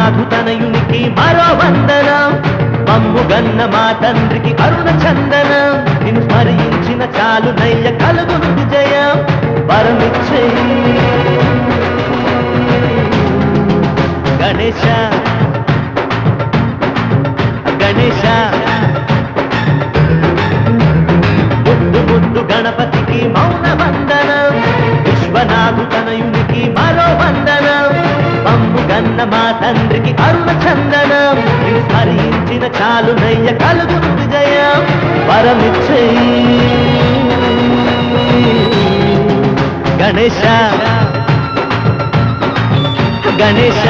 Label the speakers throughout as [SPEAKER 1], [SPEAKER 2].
[SPEAKER 1] విశ్వనాథు తనయునికి మరో వందనం మమ్ముగన్న మా తండ్రికి అరుణ చందనం నిన్ను స్మరించిన చాలు నయ్య కలుగును విజయం వరమిచ్చేయి గణేశ గణేశ ముద్దు ముద్దు గణపతికి మౌన వందనం విశ్వనాథు తనయునికి మరో వందనం పంపు గన్న మా తండ్రికి అరుణ చందనం నిన్ను స్మరించిన చాలు నయ్య కలుగును విజయం వరమిచ్చేయి గణేశ గణేశ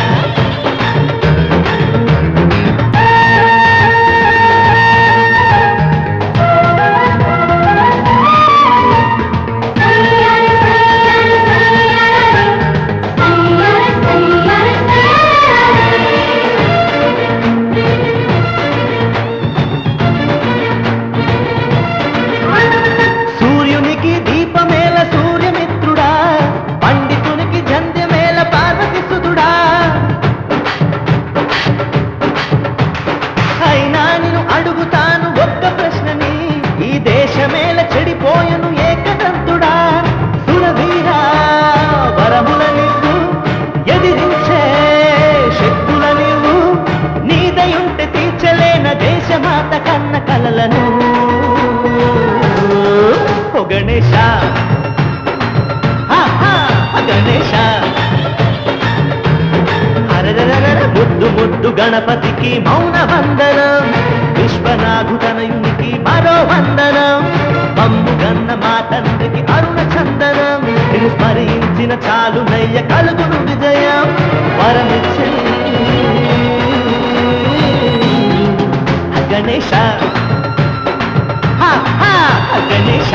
[SPEAKER 1] సూర్యునికి దీపమేల సూర్యమిత్రుడా పండితునికి జంధ్యమేల పార్వతి సుతుడా అయినా నేను అడుగుతాను ఒక్క ప్రశ్నని ఈ దేశమేల చెడిపోయను ఏకదంతుడా సురవీరా వరముల నీవు ఎదిరించే శక్తుల నీవు నీదయుంటే తీర్చలేన దేశమాత కన్న కలలను ఓ గణేశ హా, హా, గణేశ అరరరరర ముద్దు ముద్దు గణపతికి మౌన వందనం విశ్వనాథు తనయునికి మరో వందనం మమ్ము గన్న మా తండ్రికి అరుణ చందనం నిన్ను స్మరించిన చాలు నయ్య కలుగును విజయం వరమిచ్చే గణేశ హా, హా, గణేశ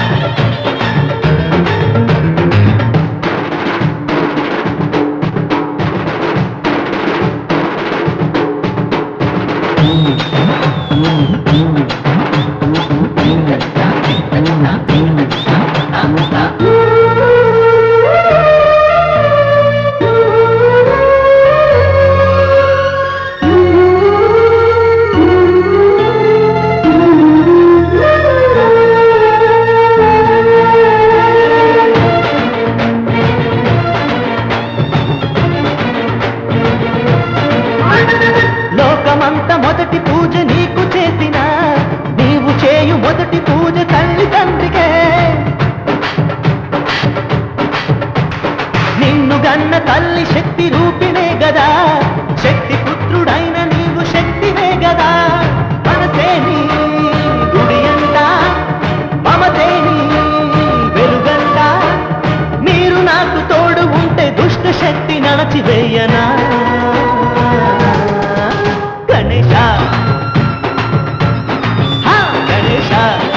[SPEAKER 1] లోకమంత మొదటి పూజ నీకు చేసిన నీవు చేయు మొదటి పూజ తల్లి తండ్రికే నిన్ను గన్న తల్లి శక్తి రూపిణే గదా శక్తి పుత్రుడైన నీవు శక్తివే గదా మనసే నీ గుడి అంట మమతే నీ వెలుగంట మీరు నాకు తోడు ఉంటే దుష్ట శక్తి నడచివేయనా గణేశ హా, గణేశ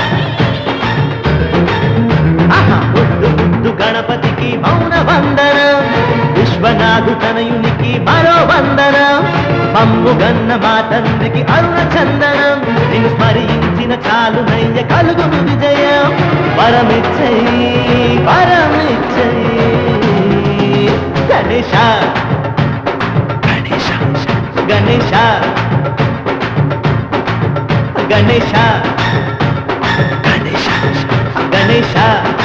[SPEAKER 1] ఆహా, ముద్దు ముద్దు గణపతికి మౌన వందనం విశ్వనాథు తనయునికి మరో వందనం మమ్ము గన్న మా తండ్రికి అరుణ చందనం నిన్ను స్మరించిన చాలు నయ్య కలుగును విజయం వరమిచ్చయి వరమిచ్చయి గణేశ గణేశ గణేశ గణేశ గణేశ గణేశ